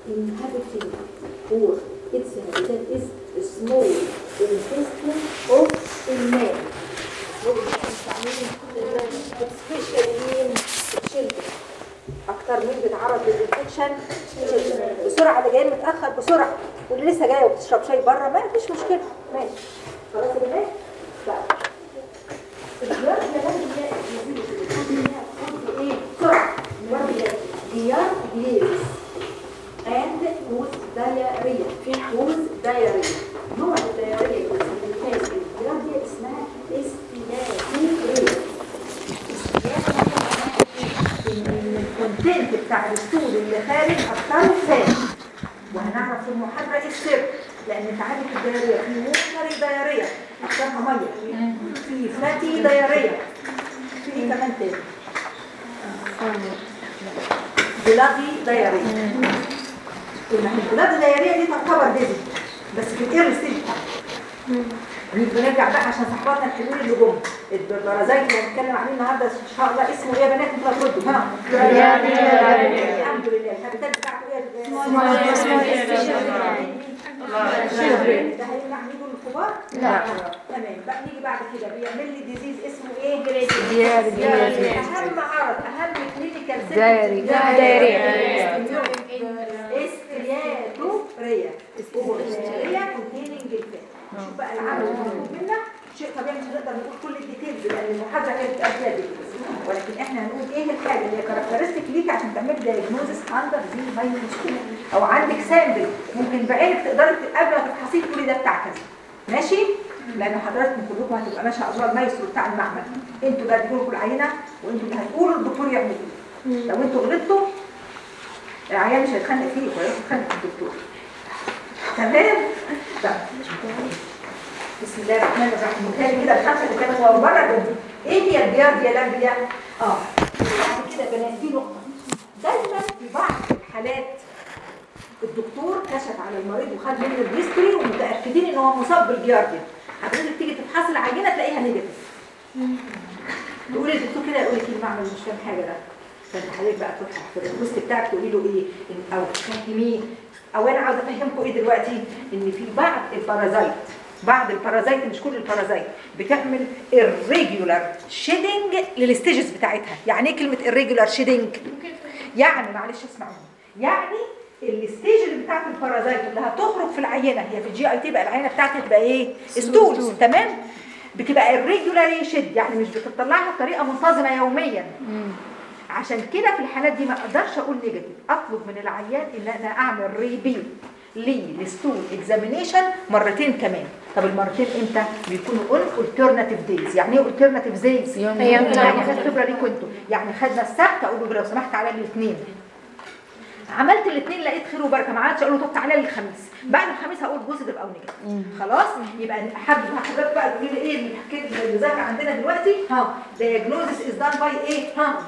inhabiting or its habitat is small intestine of a man سبيشالين children اكتر مين بيتعرض للانفكشن بسرعه اللي جايين متاخر بسرعه واللي لسه جايه وبتشرب شاي بره ما فيش مشكله ماشي خلاص يا بنات طيب الجيار ده لازم ايه بسرعه جيار جليز and with diarrhea with diarrhea نوع الديارية اللي كانت الجيار دي اسمها استيلاكوريا الكونتنت بتاع الستول اللي خارج اكتره فات وهنعرف في المحاضره ايه السر لان تعالج الدياريه في ووتري دياريه اكترها ميه في فاتي دياريه في ايه كمان تاني بلادي دياريه قلنا البلادي دياريه دي تعتبر ديزي بس في الاير ستيج بنرجع بقى عشان صحباتنا الحلوين اللي جم البرازيل اللي هنتكلم عليه النهارده ان شاء الله اسمه ايه يا بنات انتوا هتردوا ها الحمد لله الحبيتات بتاعته ايه اسمه ده هيمنع ميدو الكبار لا تمام بقى نيجي بعد كده بيعمل لي ديزيز اسمه ايه دياري اهم عرض اهم كلينيكال دايري. استرياتوريا استرياتوريا كونتيننج الفات شوف بقى العمل المطلوب منا شيء طبيعي مش هنقدر نقول كل الديتيلز لان المحاضره كانت بتبقى فيها ديتيلز ولكن احنا هنقول ايه الحاجه اللي هي كاركترستيك ليك عشان تعمل دايجنوزس اندر دي مايكروسكوب او عندك سامبل ممكن بعينك تقدري قبل ما تفحصيه تقولي ده بتاع كذا ماشي لان حضراتكم كلكم هتبقى ما شاء الله المايسترو بتاع المعمل انتوا اللي هتجيبوا لكم العينه وانتوا اللي هتقولوا الدكتور يعمل ايه لو انتوا غلطتوا العيان مش هيتخانق فيك ولا هيتخانق في الدكتور تمام طب بسم الله الرحمن الرحيم تاني كده الخمسه اللي كانت ورا بره دول ايه هي البيار دي يا لمبيا اه بعد كده يا بنات في نقطه دايما في بعض الحالات الدكتور كشف على المريض وخد منه الهيستوري ومتاكدين ان هو مصاب بالجيارديا حضرتك تيجي تفحصي العينه تلاقيها نيجاتيف تقولي الدكتور كده يقول لك ايه المعمل مش فاهم حاجه ده فانت حضرتك بقى تروح في الريكوست بتاعك تقولي له ايه إن- او تفهميه او انا عاوزه افهمكم ايه دلوقتي ان في بعض البارازايت بعض البارازايت مش كل البارازايت بتعمل irregular شيدنج للستيجز بتاعتها يعني ايه كلمه irregular شيدنج يعني معلش اسمعوني يعني الستيج اللي بتاعت البارازايت اللي هتخرج في العينه هي في الجي اي تي بقى العينه بتاعتها تبقى ايه ستولز تمام بتبقى irregular شد يعني مش بتطلعها بطريقه منتظمه يوميا عشان كده في الحالات دي ما اقدرش اقول نيجاتيف اطلب من العيان ان انا اعمل ريبيت للستول اكزامينيشن مرتين كمان طب المرتين امتى بيكونوا اون الترناتيف دايز يعني ايه الترناتيف دايز يوم- يعني يوم خد خبره ليكم انتوا يعني خدنا السبت اقول له لو سمحت تعالى لي الاثنين عملت الاثنين لقيت خير وبركه ما عادش اقول له طب تعالى لي الخميس بعد الخميس هقول بوزيتيف او نيجاتيف خلاص يبقى حد حضرتك بقى تقولي لي ايه الحكايه اللي ذاكر عندنا دلوقتي ها diagnosis is done by ايه ها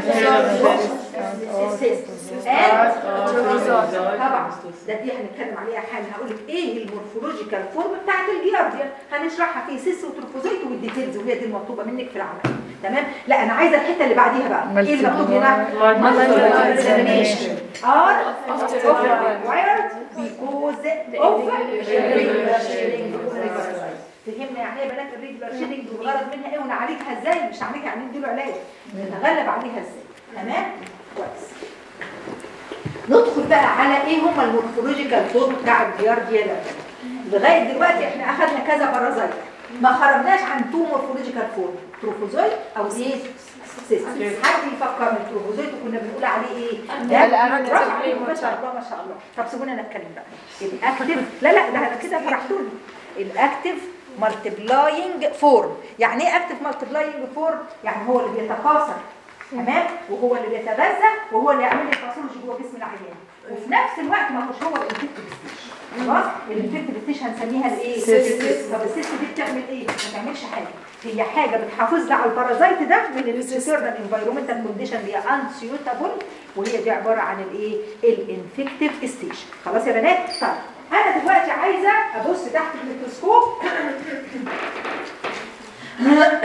طبعا ده دي هنتكلم عليها حالا هقول لك ايه المورفولوجيكال فورم بتاعت الجيارديا هنشرحها في سيس وتروفوزيت والديتيلز وهي دي المطلوبه منك في العمل تمام لا انا عايزه الحته اللي بعديها بقى ايه المطلوب هنا Multiple examination are required because of irregular shading فهمنا يعني ايه بنات الريجولار شيدنج والغرض منها ايه ونعالجها ازاي مش هنعالجها يعني نديله علاج نتغلب عليها ازاي تمام كويس ندخل بقى على ايه هما المورفولوجيكال فورم بتاع الجيارديا ده لغايه دلوقتي احنا اخذنا كذا بارازايت ما خرجناش عن تو مورفولوجيكال فورم تروفوزويد او ايه سيستم حد يفكر من التروفوزويد وكنا بنقول عليه ايه ده الأكتف. برافو عليكم، ما شاء الله ما شاء الله طب سيبونا نتكلم بقى الاكتف لا لا ده انا كده فرحتوني الاكتف مالتيبلاينج فورم يعني ايه اكتف مالتيبلاينج فورم يعني هو اللي بيتكاثر تمام وهو اللي بيتغذى وهو اللي يعمل لي باثولوجي جوه جسم العيان وفي نفس الوقت ما هوش هو الانفكتيف ستيج خلاص الانفكتيف ستيج هنسميها الايه سيست. طب السيست دي بتعمل ايه ما بتعملش حاجه هي حاجه بتحافظ لي على البارازايت ده من الاكسترنال انفايرمنتال كونديشن اللي هي انسيوتابل وهي دي عباره عن الايه الانفكتيف ستيج خلاص يا بنات طيب انا دلوقتي عايزه ابص تحت الميكروسكوب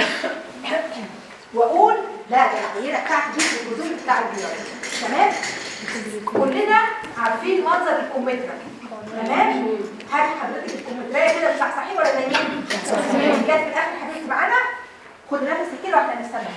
واقول لا ده العينه بتاعتي دي الجذور بتاع البيض تمام كلنا عارفين منظر الكمثرى تمام هات حضرتك الكمثرى كده مصحصحين ولا نايمين مصحصحين جت في الاخر حبيبتي معانا خد نفس كده واحنا نستنى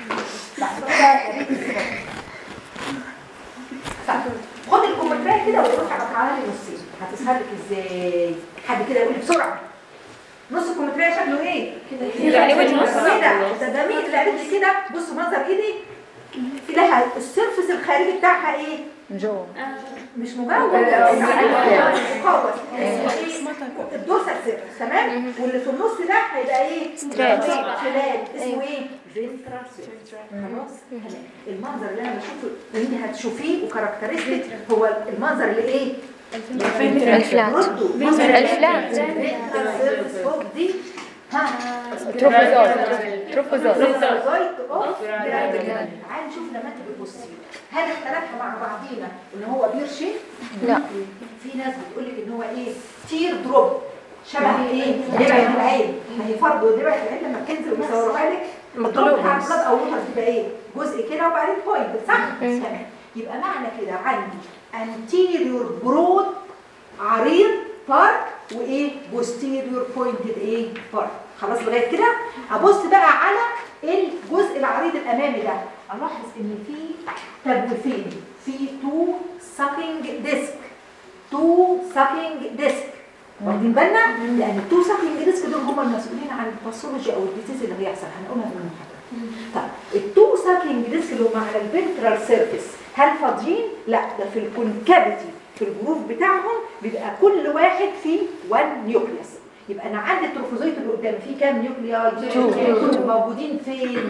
خد الكمثرى كده وروح قطعها لي نصين هتسهل لك ازاي حد كده يقول لي بسرعه نص الكمثرى شكله ايه يعني وجه نص. كده ده جميل لا قالت لي كده بصوا منظر ايدي لها السيرفس الخارجي بتاعها ايه من جوه مش مجوز مقوس الدوسر سيرفس تمام واللي في النص ده هيبقى ايه ستريت. خلال اسمه ايه فينترال سيرفس خلاص تمام المنظر اللي انا بشوفه اللي انت هتشوفيه وكاركترستيك هو المنظر اللي ايه الفلات ردوا. الفلات. Ventral surface فوق دي ها تروفوزول تروفوزول تعالي نشوف لما انت بتبصي هل اختلفنا مع بعضينا ان هو بير شيء لا في ناس بتقول لك ان هو ايه تير دروب شبه ايه دبعه العين ما هي فرض دبعه العين لما بتنزل ويصوروها لك الدروب بتاع البلاد او ووتر تبقى ايه جزء كده وبعدين بوينت صح تمام يبقى معنى كده عندي anterior broad عريض بارت وايه posterior pointed ايه بارت خلاص لغايه كده ابص بقى على الجزء العريض الامامي ده الاحظ ان في تبويفين في تو ساكينج ديسك تو ساكينج ديسك واخدين بالنا لان التو ساكينج ديسك دول هم المسؤولين عن الباثولوجي او الديزيز اللي هيحصل هنقولها في المحاضره طيب التو ساكينج ديسك اللي هم على الفنترال سيرفيس هل فاضيين لا ده في الكونكافيتي في الجروف بتاعهم بيبقى كل واحد فيه 1 نيوكليوس يبقى انا عندي التروفوزويت اللي قدام فيه كام نيوكلياي تو موجودين فين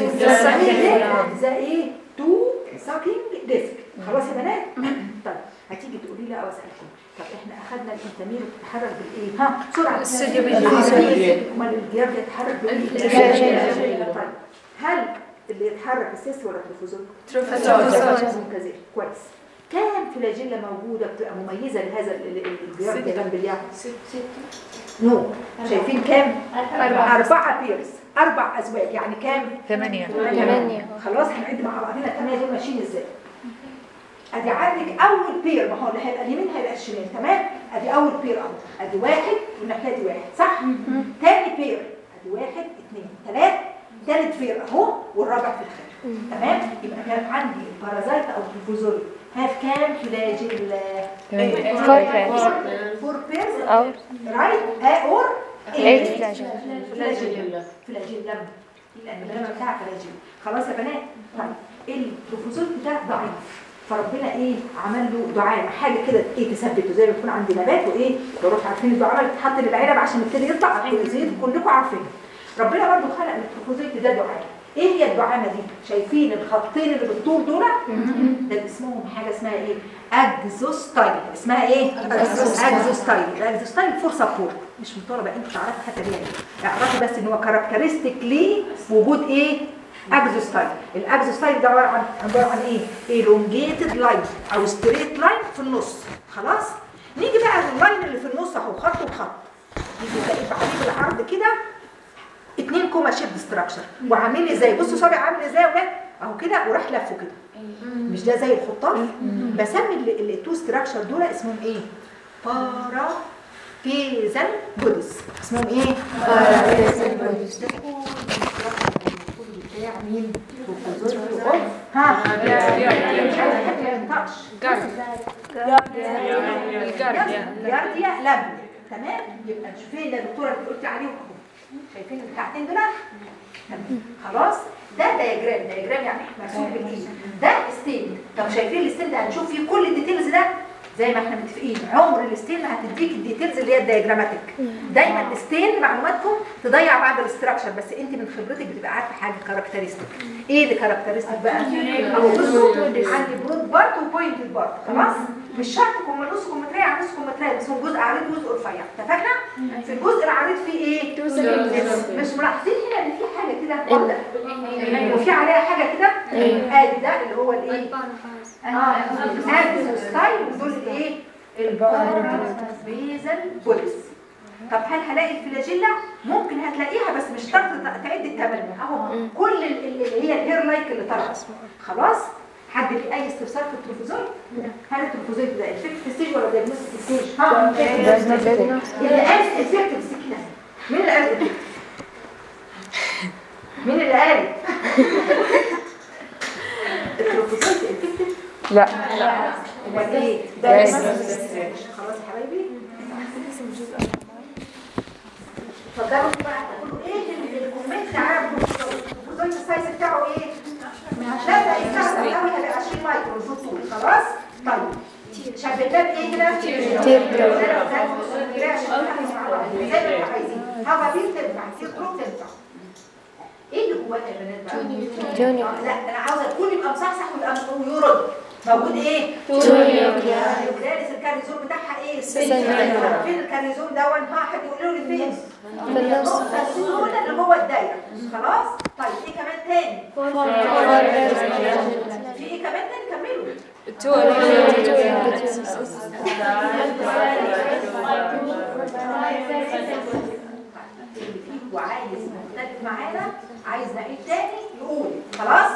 ده ايه تو ساكينج ديسك خلاص يا بنات طيب هتيجي تقولي لي او اسالكم طب احنا اخذنا الانتامير بتتحرك بالايه ها بسرعه السيديو امال الجياب بيتحرك بايه طيب هل اللي يتحرك السيس ولا التروفوزوم ممتازين كويس كام فلاجيلا موجوده بتبقى مميزه لهذا ال- ال- الجياب ده جنب الياقه نو شايفين كام اربعه بيرز اربع ازواج يعني كام ثمانية ثمانية خلاص هنعد مع بعضنا الثمانيه دول ماشيين ازاي ادي عندك اول بير ما هو اللي هيبقى اليمين هيبقى الشمال تمام ادي اول بير اهو ادي واحد والناحيه دي واحد صح تاني بير ادي واحد اثنين ثلاث ثالث بير اهو والرابع في الخارج تمام يبقى كان عندي البارازايت او الفوزول هاف كام فلاجيل فور بيرز فور بيرز أو رايت اور Eight flagella. فلاجيل فلاجيل لم لان اللمه بتاع فلاجيل خلاص يا بنات طيب البروفيسور ده ضعيف فربنا ايه عمل له دعامه حاجه كده ايه تثبته زي ما يكون عندي نبات وايه بروح عارفين الدعامه اللي بتتحط للعنب عشان يبتدي يطلع الكلوزيت كلكم عارفين ربنا برضو خلق البروفيسور ده دعامه ايه هي الدعامه دي شايفين الخطين اللي بالطول دول ده اسمهم حاجه اسمها ايه اكزوستايل اسمها ايه اكزوستايل الاكزوستايل فور سبورت مش مطالبه انت تعرفي الحته دي يعني اعرفي بس ان هو كاركترستيك ليه وجود ايه اكزوستايل الاكزوستايل ده عباره عن عباره عن ايه elongated لاين او ستريت لاين في النص خلاص نيجي بقى اللاين اللي في النص اهو خط وخط يجي تلاقي بعديه بالعرض كده اتنين كوما شيب ستراكشر وعامل ازاي بصوا صابع عامل ازاي يا ولاد اهو كده وراح لفه كده مش ده زي الخطاف بسمي ال- التو ستراكشر دول اسمهم ايه بارا بيزل بودس اسمهم ايه بارا بيزل بودس ده كل structure المفروض بتاع مين بروفيسور أوف. ها مش عايزه حد ما ينطقش جارديا لم تمام يبقى شوفين ده الدكتوره اللي قلت عليهم اهو شايفين البتاعتين دول تمام. خلاص ده دايجرام دايجرام يعني مرسوم بالايد ده ستين طب شايفين الستين ده هنشوف فيه كل الديتيلز ده زي ما احنا متفقين عمر الستين ما هتديك الديتيلز اللي هي الدايجراماتيك دايما الستين معلوماتكم تضيع بعد الاستراكشر بس انت من خبرتك بتبقى عارفه حاجه كاركترستيك ايه اللي كاركترستيك بقى اهو بصوا عندي برود بارت وبوينتد بارت خلاص مش شرط كم نص كمتريه عن نص كمتريه بس هو جزء عريض وجزء رفيع اتفقنا في الجزء العريض فيه ايه مش ملاحظين هنا ان في حاجه كده واحده وفي عليها حاجه كده ادي ده اللي هو الايه اه ادي ستايل ودول الايه البارابيزل بوليس طب هل هلاقي الفلاجيلا ممكن هتلاقيها بس مش شرط تعد الثمانية اهو كل ال- ال- اللي هي الهير لايك اللي طلعت خلاص حد ليه اي استفسار في التروفوزويد هل التروفوزويد ده افكتيف ستيج ولا دايجنوستيك ستيج ها اللي قال افكتيف سكنه مين اللي قال افكتيف مين اللي قال التروفوزويد افكتيف لا امال ايه بس. خلاص يا حبايبي اتفضلوا بقى تقولوا ايه اللي الكومنت على الجزء السايز بتاعه ايه لا ده يستخدم قوي هيبقى 20 مايكرو الفصول خلاص طيب شبكات ايه كده تير زي ما انتوا عايزين هوا بيل تنفع تير دروب تنفع ايه اللي جواها يا بنات بقى جونيور. لا انا عاوزه الكل يبقى مصحصح ويبقى ويرد موجود ايه جونيور. ودارس الكاريزون بتاعها ايه سنة. فين الكاريزون دون ها حد يقول له فين في النص. السنونه اللي جوه الدايره خلاص طيب ايه كمان تاني في ايه كمان تاني كملوا اللي فيه وعايز مختلف معانا عايز نعيد تاني يقول خلاص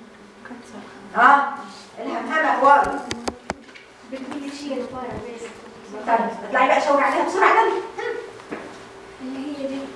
ها الهمهمه حوار بتجيب شيء الفارة بس طيب اطلعي بقى شاور عليها بسرعه يلا اللي هي دي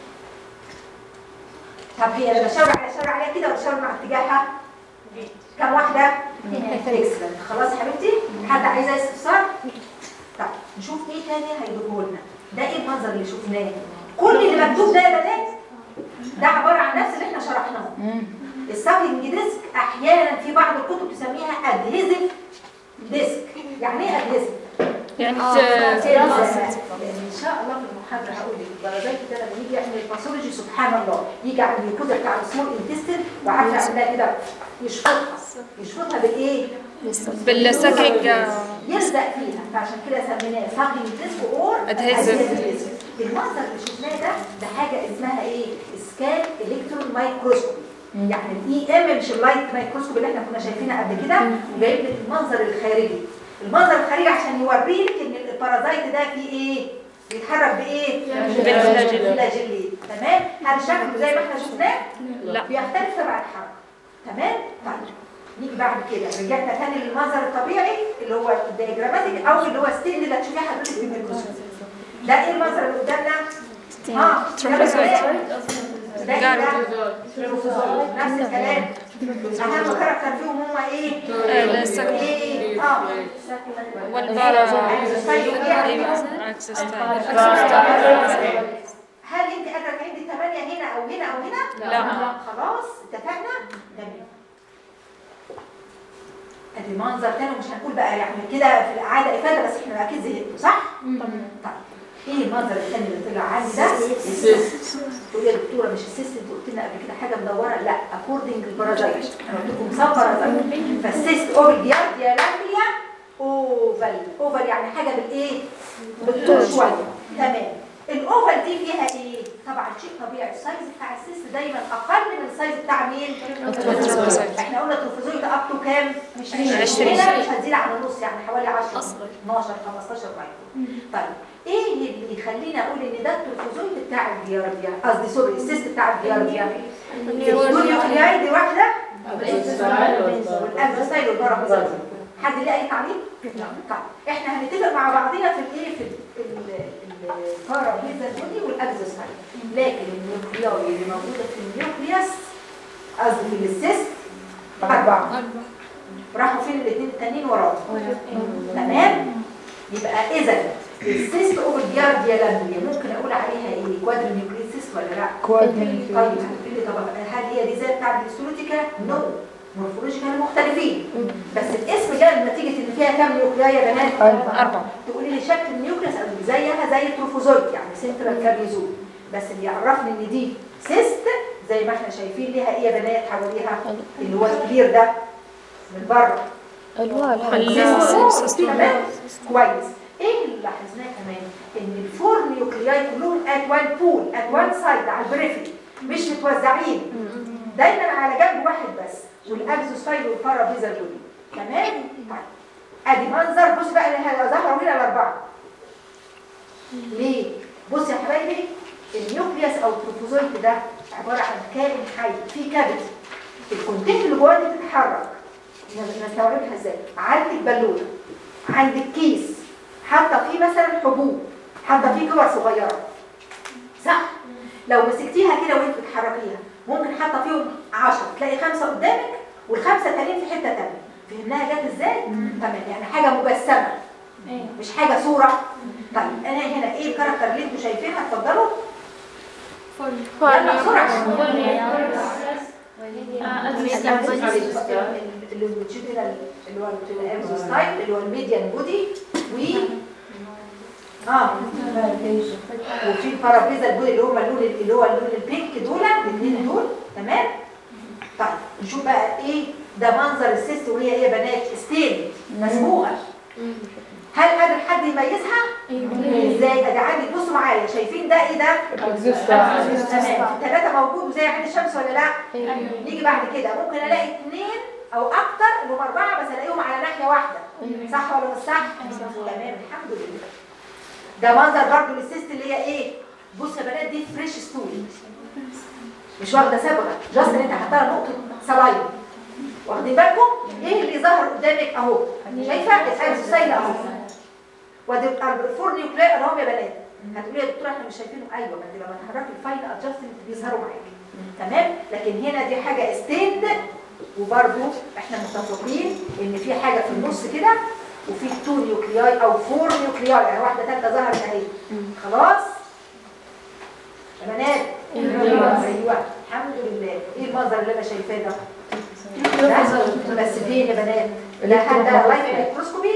طب هي لما اشاور عليها اشاور عليها كده واشاور مع اتجاهها كم واحده اكسلنت خلاص يا حبيبتي حد عايز اي استفسار طب نشوف ايه تاني هيجيبه لنا ده ايه المنظر اللي شفناه كل اللي مكتوب ده يا بنات ده عباره عن نفس اللي احنا شرحناه الساكنج ديسك احيانا في بعض الكتب تسميها ادهيزف ديسك يعني ايه ادهيزف يعني ان شاء الله في المحاضره هقول لك البرازيل ده لما يجي يعمل الباثولوجي سبحان الله يجي على الميكوزا بتاع السمول انتستين وعارفه يعملها كده يشفطها يشفطها بالايه؟ بالسكينج يلزق فيها فعشان كده سميناه ساكنج ديسك اور Adhesive. المنظر اللي شفناه ده ده حاجه اسمها ايه؟ سكان الكترون مايكروسكوبي يعني الاي ام مش اللايت مايكروسكوب اللي احنا كنا شايفينها قبل كده وجايب لك المنظر الخارجي المنظر الخارجي عشان يوريك ان البارازايت ده فيه ايه؟ بيتحرك بايه؟ بالفلاجيل. بالفلاجيل تمام؟ هل شكله زي ما احنا شفناه؟ لا. بيختلف تبع الحركه تمام؟ طيب نيجي بعد كده رجعنا تاني للمنظر الطبيعي اللي هو الدياجراماتيك او اللي هو ستيل اللي هتشوفيه حضرتك في الميكروسكوب ده ايه المنظر اللي قدامنا؟ اه تروفوزويد. ده ايه ده؟ تروفوزويد نفس الكلام اهم كاركتر فيهم هم ايه؟ السكن ايه؟ اه والبارا هل انت قادره تعيدي الثمانيه هنا او هنا او هنا؟ لا. خلاص اتفقنا؟ تمام ادي منظر تاني ومش هنقول بقى يعني كده في القعده افاده بس احنا اكيد زهقتوا صح؟ طيب ايه المنظر الثاني اللي طلع عندي ده؟ السيست تقولي يا دكتوره مش السيست انت قلت لنا قبل كده حاجه مدوره لا اكوردنج للبرازيت انا قلت لكم سب بارازيت فالسيست اوفل ديارديا لامبليا اوفل اوفل يعني حاجه بالايه؟ بالطول شويه تمام الاوفل دي فيها ايه؟ طبعا شيء طبيعي السايز بتاع السيست دايما اقل من السايز بتاع مين؟ التروفوزويد. احنا قلنا التروفوزويد اب تو كام؟ مش 20 عشرين. هنا مش هتزيد عن النص يعني حوالي 10 12 15 مايكرو طيب ايه اللي يخليني اقول ان ده التروفوزويد بتاع الجيارديا قصدي سوري السيست بتاع الجيارديا النيوكلياي دي واحده والانفستايل والبارابيزال حد ليه اي تعليق؟ طيب احنا هنتفق مع بعضنا في الايه في البارابيزال بودي والاكزوستايل لكن النيوكلياي اللي موجوده في النيوكليوس قصدي في السيست اربعه راحوا فين الاثنين التانيين وراهم تمام يبقى اذا السيست اوف الجيارديا لامبليا ممكن اقول عليها ايه كوادر نيوكليس سيست ولا لا طيب هتقولي لي طب هل هي دي زي بتاع الهيستولوجيكا نو مورفولوجيكال مختلفين بس الاسم جاء نتيجه ان فيها كام نيوكليا يا بنات أربعة. تقولي لي شكل النيوكليس أو زيها زي التروفوزويد يعني سنترال كاريزوم بس اللي يعرفني ان دي سيست زي ما احنا شايفين ليها ايه يا بنات حواليها اللي هو الكبير ده من بره تمام كويس ايه اللي لاحظناه كمان ان الفور نيوكلياي كلهم ات وان بول ات وان سايد على البريفري مش متوزعين دايما على جنب واحد بس والاكزوسايد والبارابيزال دول تمام طيب ادي منظر بص بقى اللي ظهروا هنا الاربعه ليه بص يا حبايبي النيوكليوس او التروفوزويد ده عباره عن كائن حي في كبد الكونتين اللي جواه دي بتتحرك نستوعبها ازاي عندك بالونه عندك كيس حاطه فيه مثلا حبوب حاطه فيه كور صغيره صح لو مسكتيها كده وانت بتحركيها ممكن حاطه فيهم 10 تلاقي خمسه قدامك والخمسه التانيين في حته تانيه فهمناها جت ازاي تمام يعني حاجه مجسمه مش حاجه صوره طيب انا هنا ايه الكاركتر اللي انتوا شايفينها اتفضلوا يلا بسرعه اللونجيتودينال اللي هو الامزوستايل اللي هو الميديان بودي و اه وفي البارابيزا البودي اللي هو اللون اللي هو اللون البينك دول الاثنين دول تمام طيب نشوف بقى ايه ده منظر السيست وهي ايه يا بنات ستين مسبوقه هل قادر حد يميزها؟ ازاي؟ ادي عندي بصوا معايا شايفين ده ايه ده؟ تمام الثلاثه موجود وزي عين الشمس ولا لا؟ نيجي بعد كده ممكن الاقي اثنين او اكتر اللي هم اربعه بس الاقيهم على ناحيه واحده صح ولا مش صح؟ تمام الحمد لله ده منظر برضو للسيست اللي هي ايه؟ بص يا بنات دي فريش ستول مش واخده صبغه جاست ان انت حاطه لها نقطه سلايم واخدين بالكم؟ ايه اللي ظهر قدامك اهو شايفه؟ الحاجه سايله اهو وادي الفور نيوكلير اهو يا بنات هتقولي يا دكتوره احنا مش شايفينه ايوه ما انت لما تحركي الفاين ادجستمنت بيظهروا معاكي تمام لكن هنا دي حاجه ستيند وبرده احنا متفقين ان في حاجه في النص كده وفي تو نيوكلياي او فور نيوكلياي يعني واحده ثالثه ظهرت اهي خلاص يا بنات ايوه الحمد لله ايه المنظر اللي انا شايفاه ده ده بس فين يا بنات لا حد لايف مايكروسكوبي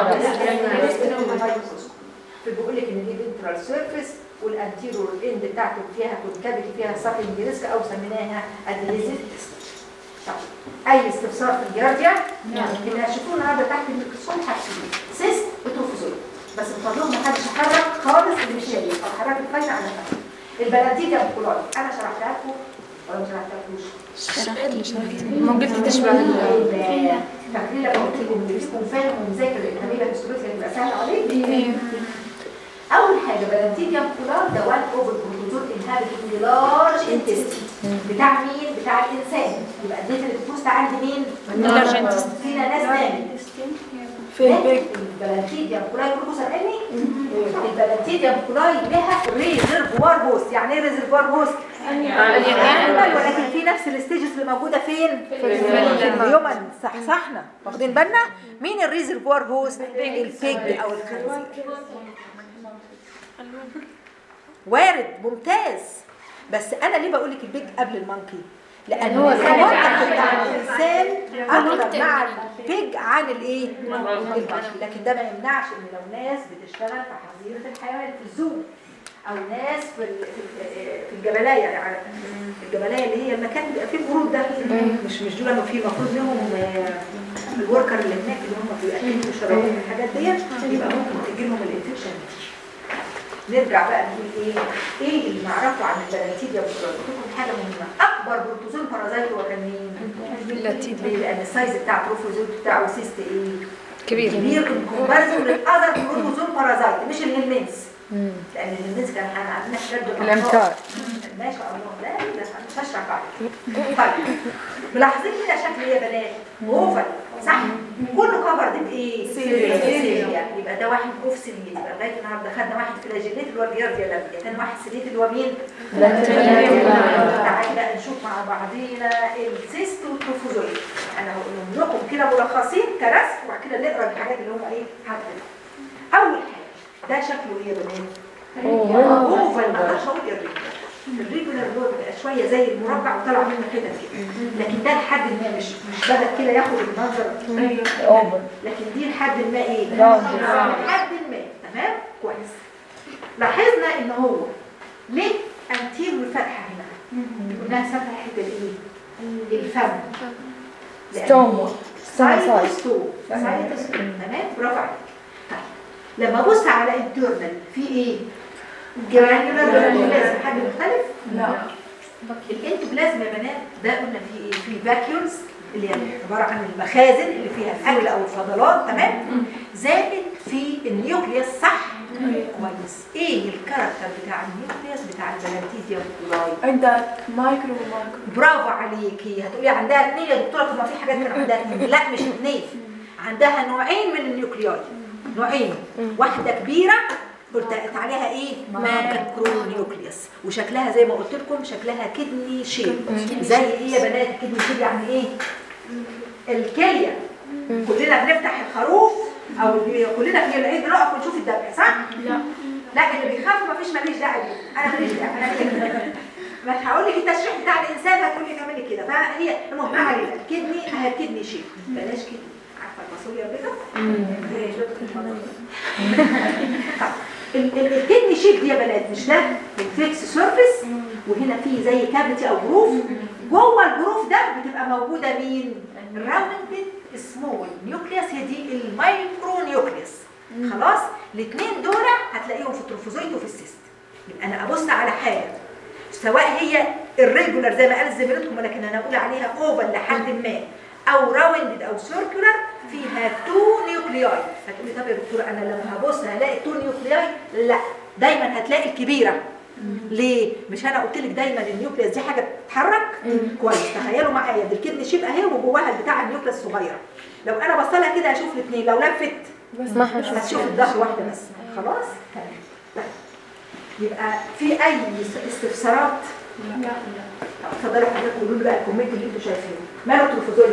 لا بيقول لك ان دي فينترال سيرفيس والانتيرور اند بتاعته فيها كونكافيتي فيها ساكنج ريسك او سميناها ادريسيف اي استفسار في الجارديا اللي هتشوفوه النهارده تحت الميكروسكوب هتشوفوه سيست وتروفوزويد بس بفضلهم ما حدش يحرك خالص اللي مش شايف او حرك الفاين على الفاين البلانتيتا بكولاي انا شرحتها لكم ولا ما شرحتهالكوش ممكن تشبه ال- فاكرين لما قلت لكم اللي فيكم فاهم ومذاكر الانتاميلا هيستوريتيا هتبقى سهله عليك اول حاجه بلانتيديا بكولار ده وان اوفر بروتوزور انهابيتنج لارج انتستين بتاع مين بتاع الانسان يبقى اديت الفلوس عندي مين Large intestine. فينا ناس نامت في البيك البلانتيديا بكولاي كلكم سامعيني البلانتيديا بكولاي لها ريزرفوار هوست يعني ايه ريزرفوار هوست يعني ولكن في نفس الستيجز اللي موجوده فين في الهيومن صح صحنا واخدين بالنا مين الريزرفوار هوست البيج او الخنزير وارد ممتاز بس انا ليه بقول لك البيج قبل المونكي لان هو الكونتاكت بتاع الانسان اكتر مع البيج عن الايه المونكي لكن ده ما يمنعش ان لو ناس بتشتغل في حظيره الحيوان في الزو او ناس في ال- في ال- في الجبلايه يعني الجبلايه اللي هي المكان اللي بيبقى فيه الورود ده مش مش دول في المفروض لهم آه، الوركر اللي هناك اللي هم بيأكلوا ويشربوا الحاجات ديت يبقى ممكن تجي لهم الانفكشن نرجع بقى نقول ايه ايه اللي نعرفه عن البلانتيديا بروتوزوم حاجه مهمه اكبر بروتوزوم بارازايت هو كان مين ليه؟ لان السايز بتاع البروفوزوم بتاعه سيست ايه كبير كبير ان كومباريزون للاذر بروتوزوم بارازايت مش الهلمنس لان الهلمنس كان احنا عندنا حاجات الامتار ما شاء الله لا لا مش هشرح بعد طيب ملاحظين كده شكل ايه يا بنات اوفر صح كله كفر بايه سيليا يبقى ده واحد اوف سيليا يبقى لغايه النهارده خدنا واحد فلاجيليت اللي هو الجيارديا لابيا ثاني واحد سيليت اللي هو مين تعالى بقى نشوف مع بعضينا السيست والتروفوزويد انا هقول لكم كده ملخصين كرسم وبعد كده نقرا الحاجات اللي هم ايه هكتبها اول حاجه ده شكله ايه يا بنات اوفر ما اقدرش اقول الريجولار الريجولار اللي هو بيبقى شويه زي المربع وطلع منه حتت كده لكن ده لحد ما مش مش بدا كده ياخد المنظر اوفر لكن دي لحد ما ايه راجل. لحد ما تمام كويس لاحظنا ان هو ليه انتير والفتحه هنا قلناها فتحه حته الايه الفم لأن ستوم سايتوستو سايتوستو تمام برافو عليك طيب لما ابص على انترنال في ايه جرانيولار بلازم حاجه مختلف لا الانتوبلازم يا بنات ده قلنا فيه ايه في فاكيولز اللي هي عباره عن المخازن اللي فيها الاكل او الفضلات تمام زائد في النيوكليوس صح كويس ايه الكاركتر بتاع النيوكليوس بتاع البلانتيزيوم كولاي عندك مايكرو ومايكرو برافو عليكي هتقولي عندها اثنين يا دكتوره طب ما في حاجات كان عندها اثنين لا مش اثنين عندها نوعين من النيوكلياي نوعين واحده كبيره قلت عليها ايه ماكرو نيوكليوس وشكلها زي ما قلت لكم شكلها كدني شيب زي ايه يا بنات كدني شيب يعني ايه الكليه كلنا بنفتح الخروف او اللي- كلنا في العيد بنقف ونشوف الذبح صح لا لا اللي بيخاف مفيش ماليش داعي بيه. انا ماليش داعي انا كده مش هقول لك التشريح بتاع الانسان هتقول لي تعملي كده فهي المهم ما علينا الكدني اهي الكدني شيء بلاش كدني عارفه الفاصوليا البيضاء هي شوية الموضوع. طب ال- ال- الكدني شيب دي يا بنات مش ده الفيكس سيرفيس وهنا في زي كافيتي او جروف جوه الجروف ده بتبقى موجوده مين راوندد سمول نيوكليوس هي دي المايكرو نيوكليوس خلاص الاثنين دول هتلاقيهم في التروفوزويد وفي السيست يبقى انا ابص على حاجه سواء هي الريجولار زي ما قالت زميلتكم ولكن انا اقول عليها اوفر لحد ما او راوندد او سيركولار فيها تو نيوكلياي هتقولي طب يا دكتور انا لما هبص هلاقي تو نيوكلياي لا دايما هتلاقي الكبيره ليه مش انا قلت لك دايما النيوكليوس دي حاجه بتتحرك كويس تخيلوا معايا دي الكدني شيب اهي وجواها البتاع النيوكليوس الصغيره لو انا بصلها كده هشوف الاثنين لو لفت ما هنشوف هتشوف الظهر واحده بس خلاص تمام طيب. يبقى في اي استفسارات لا اتفضلوا حضرتك قولوا لي بقى الكومنت اللي انتوا شايفينه ماله التروفوزويد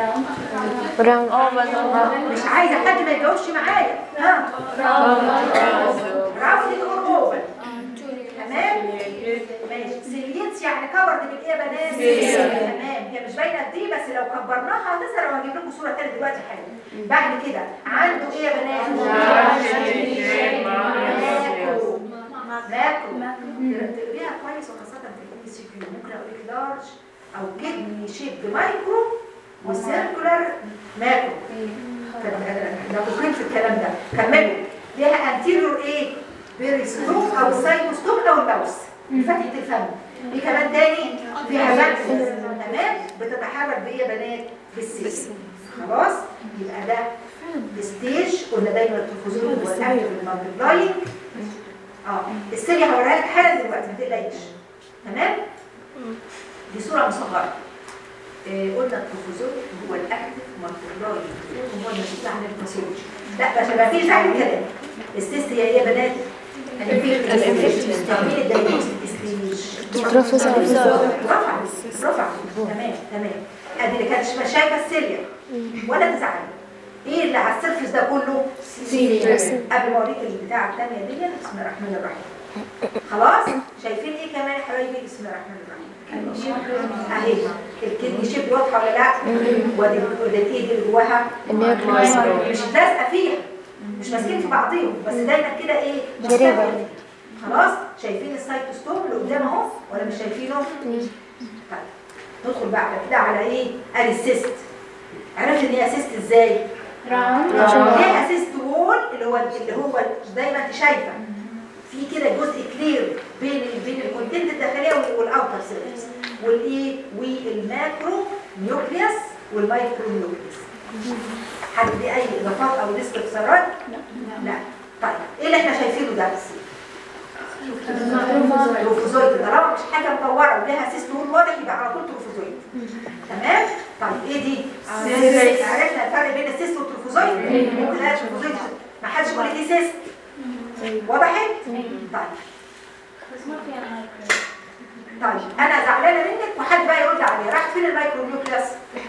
براون مش عايزه حد ما يجاوبش معايا ها راوند اور اوفر تمام ماشي سيليتس يعني كفرد بالايه يا بنات تمام هي مش باينه دي بس لو كبرناها هتظهر وهجيب لكم صوره تانية دلوقتي حالا بعد كده عنده ايه يا بنات ماكرو ماكرو تقريها كويس وخاصه في الام سي كيو ممكن اقول لك لارج او كدني شيب مايكرو وسيركولار ماكرو ده مقيم في الكلام ده كملوا ليها انتيريور ايه بيريستوم او السايكوستوم او الماوس فتحه الفم دي كمان تاني فيها ماكس تمام بتتحرك بايه يا بنات بالسيس خلاص يبقى ده ستيج قلنا دايما التلفزيون هو الاكتف المالتيبلاينج اه السيريا هوريها لك حالا دلوقتي ما تقلقيش تمام دي صوره مصغره إيه قلنا التلفزيون هو الاكتف مالتيبلاينج هو المسؤول عن الباثولوجي لا بس ما فيش داعي للكلام السيست هي ايه يا بنات تعميل الدايجنوستيك ستيج رفع رفع تمام تمام ادي اللي كانتش مشاكل سيريا ولا تزعلي ايه اللي على السيرفس ده كله سيريا قبل ما اوريك البتاعه الثانيه دي بسم الله الرحمن الرحيم خلاص شايفين ايه كمان يا حبايبي بسم الله الرحمن الرحيم اهي الكدني شيب واضحه ولا لا ودي ودي الايد اللي جواها مش لازقه فيها مش ماسكين في بعضيهم بس دايما كده ايه قريبة. خلاص شايفين السايتوستوم اللي قدام اهو ولا مش شايفينه طيب ندخل بقى على كده على ايه ادي السيست عرفت ان هي سيست ازاي ليها سيست وول اللي هو اللي هو دايما انت شايفه في كده جزء كلير بين ال- بين الكونتنت الداخليه وال- والاوتر سيرفيس والايه والماكرو نيوكليوس والمايكرو نيوكليوس حد ليه اي اضافات او استفسارات لا لا طيب ايه اللي احنا شايفينه ده تروفوزويد طالما مش حاجه مدوره ولها سيست وول واضح يبقى على طول تروفوزويد تمام طيب ايه دي سيست. عرفنا الفرق بين السيست والتروفوزويد ممكن لا تروفوزويد ما حدش يقول لي دي سيست وضحت طيب بس ما فيها مايكرو طيب انا زعلانه منك وحد بقى يرد عليا راحت فين المايكرو نيوكليوس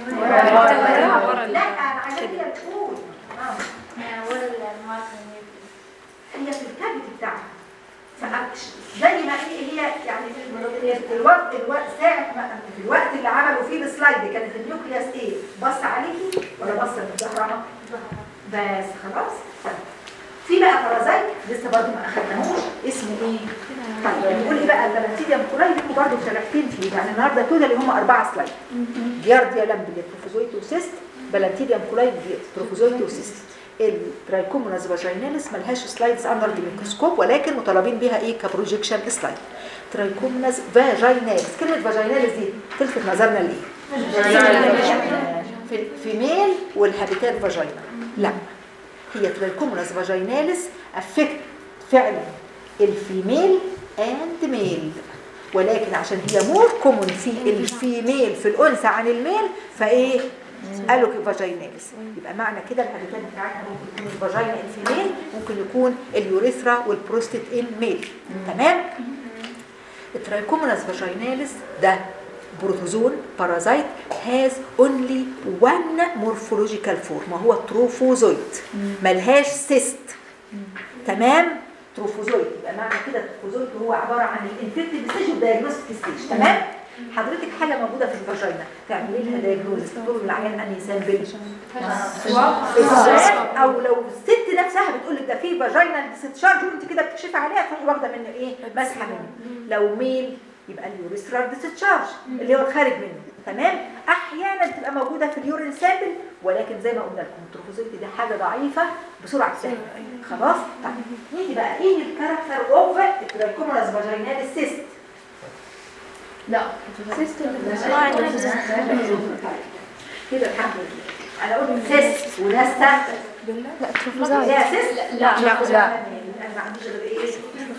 لا انا عايزاك هي تقول آه. ولا المايكرو هي في الكبد بتاعها فأكش- زي ما هي هي يعني الوقت الوقت ساعة ما في الوقت اللي عملوا فيه السلايد كانت النيوكليوس ايه؟ بص عليكي ولا بص لظهرها؟ بس خلاص طيب. في بقى بارازايت لسه برضه ما اخدناهوش اسمه ايه؟ طيب نقول ايه بقى البلانتيديوم كولاي ليكوا برضه شرحتين فيه يعني النهارده كده اللي هم اربعه سلايد جيارديا لامبلي تروفوزويتوسيست بلانتيديوم كولاي تروفوزويتوسيست الترايكوموناس فاجيناليس ملهاش سلايدز اندر الميكروسكوب ولكن مطالبين بها ايه كبروجيكشن سلايد ترايكوموناس فاجيناليس كلمه فاجيناليس دي تلفت نظرنا لايه؟ في الفيميل والهابيتال فاجينا لا هي ترايكوموناس فاجيناليس افكت فعلا الفيميل اند ميل ولكن عشان هي مور كومون في الفيميل في الانثى عن الميل فايه قالوا فاجيناليس يبقى معنى كده الهابيتات بتاعتنا ممكن يكون الفاجينا الفيميل ممكن يكون اليوريثرا والبروستيت الميل تمام الترايكوموناس فاجيناليس ده بروتوزون بارازايت هاز اونلي وان مورفولوجيكال فورم وهو تروفوزويد ملهاش سيست تمام تروفوزويد يبقى معنى كده التروفوزويد هو عباره عن الانفكتيف ستيج والدايجنوستيك ستيج تمام حضرتك حاجه موجوده في الفاجينا تعملي لها دايجنوستيك تقول العيان انهي سامبل السؤال او لو الست نفسها بتقول لك ده في فاجينا ديستشارج وانت كده بتكشفي عليها تروحي واخده منه ايه مسحه منه لو ميل يبقى اليوريثرال ديستشارج اللي هو الخارج منه تمام احيانا بتبقى موجوده في اليورين سامبل ولكن زي ما قلنا لكم التروفوزيت دي حاجه ضعيفه بسرعه بتهرب خلاص طيب نيجي بقى ايه الكاركتر اوف الترايكوموناس فاجيناليس سيست لا سيستم كده الحمد لله انا قلت سيست وناستا لا تروفوزايت يا سيست لا لا لا انا ما عنديش غير ايه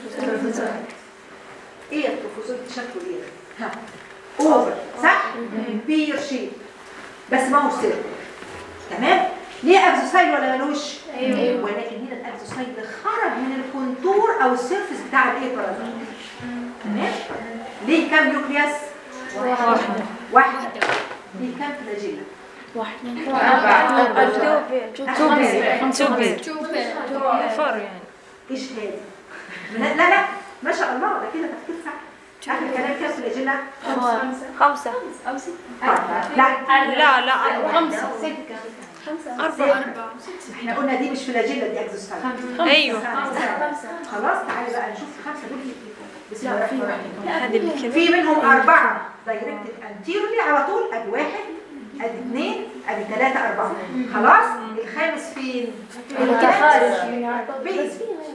ايه التروفوزويد شكله ايه ها اوفر صح بير شيب بس ما هو سير تمام ليه اكزوسايد ولا ملوش أيوه. ولكن هنا الاكزوسايد خرج من الكونتور او السيرفيس بتاع الايه بارازايت تمام ليه كام نيوكليوس واحدة واحده ليه كام فلاجيلا فور يعني ايش هذا لا لا لا ما شاء الله ده كده تفكير صح اخر كلام كام فلاجيلا خمسة لا لا لا خمسة أربعة احنا قلنا دي مش فلاجيلا دي اكزوسايد أيوه خلاص تعالي بقى نشوف خمسه دول بسم الله الرحمن الرحيم هذه اللي في منهم أربعة دايركتد انتيرولي على طول أدي واحد أدي اثنين أدي ثلاثة أربعة خلاص الخامس فين؟ بيز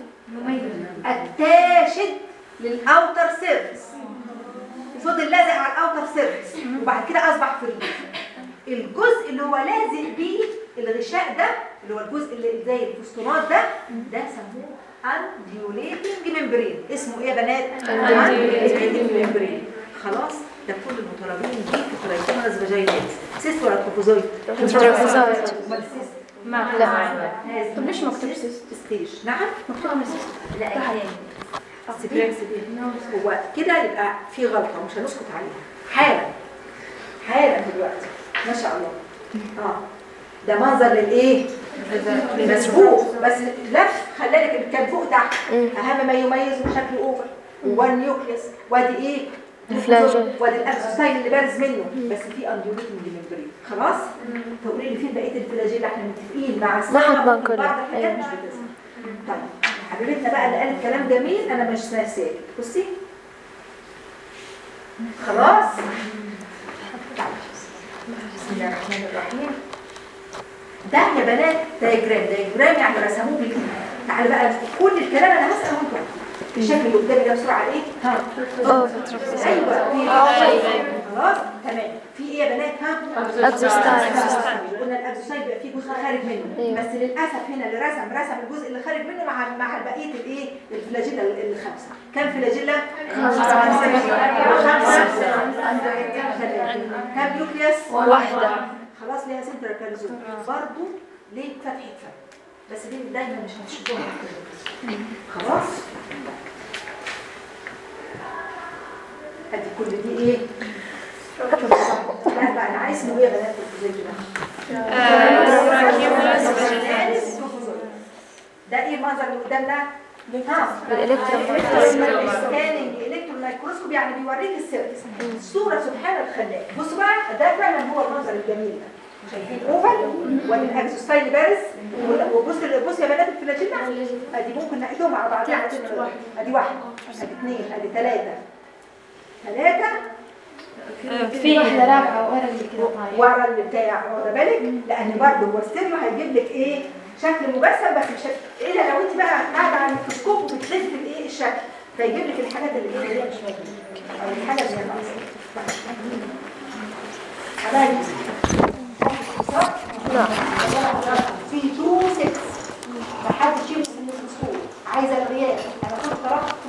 التاشد للأوتر سيرفيس وفضل لازق على الأوتر سيرفيس وبعد كده أصبح فري الجزء اللي هو لازق بيه الغشاء ده اللي هو الجزء اللي زي الفستونات ده ده سموه انديوليتنج ممبرين اسمه ايه يا بنات؟ انديوليتنج ممبرين خلاص ده كل المطالبين بيه في ترايكوموناس فاجينات سيست ولا تروفوزويد؟ تروفوزويد. امال السيست ما لا طب ليش مكتوب سيست؟ ستيج نعم مكتوب سيست لا سيبريكس دي هو كده يبقى في غلطه ومش هنسكت عليها حالا حالا دلوقتي ما شاء الله اه ده منظر للايه مسبوق بس لف خلالك كان فوق تحت اهم ما يميزه شكل اوفر وان نيوكليس وادي ايه الفلاجيل. وادي الاكسوسايل اللي بارز منه بس في انديوليتنج ممبرين خلاص تقولي لي فين بقيه الفلاجيل احنا متفقين مع السنة حضنا وفي كله. بعض الحاجات أيوة. مش بتظهر طيب حبيبتنا بقى اللي قالت كلام جميل انا مش ناساه بصي خلاص بسم الله الرحمن الرحيم ده يا بنات دايجرام دايجرام يعني رسموه بالايد تعالى بقى كل الكلام انا هسال وانتم الشكل اللي قدامي ده بسرعه ايه ها أوه ايوه في خلاص تمام في ايه يا بنات ها أكزوستايل. قلنا الاكزوسايد بيبقى فيه جزء خارج منه أيوة. بس للاسف هنا اللي رسم رسم الجزء اللي خارج منه مع مع بقيه الايه الفلاجيلا الخمسه كم فلاجيلا خمسه كم نيوكليوس واحدة. خلاص ليها سنترال كالزون برضه ليه فتحه فتح بس دي دايما مش هنشوفوها في التلفزيون. خلاص ادي كل دي ايه لا بقى انا عايز اسمه ايه يا بنات في الفيديو ده ده ايه المنظر اللي قدامنا ها سكاننج الكترون مايكروسكوب يعني بيوريك السيرفيس صوره سبحان الخلاق بصوا بقى ده فعلا هو المنظر الجميل ده شايفين اوفر وادي الاكسوستايل بارز وبص بص يا بنات الفلاجيلا ادي ممكن نعيدهم مع بعضها ادي واحده ادي اثنين ادي ثلاثه ثلاثه في واحدة رابعة ورا اللي كده طاير ورا اللي بتاع واخده بالك لان برضه هو ستيريو هيجيب لك ايه شكل مجسم بس مش هت- الا لو انت بقى قاعده على الميكروسكوب وبتلف الايه الشكل فيجيب لك الحاجات اللي هي اللي هي مش موجوده او الحاجه اللي هي ناقصه حبايبي صح؟ لا في تو سيتس محدش يمسك الميكروسكوب عايزه الغياب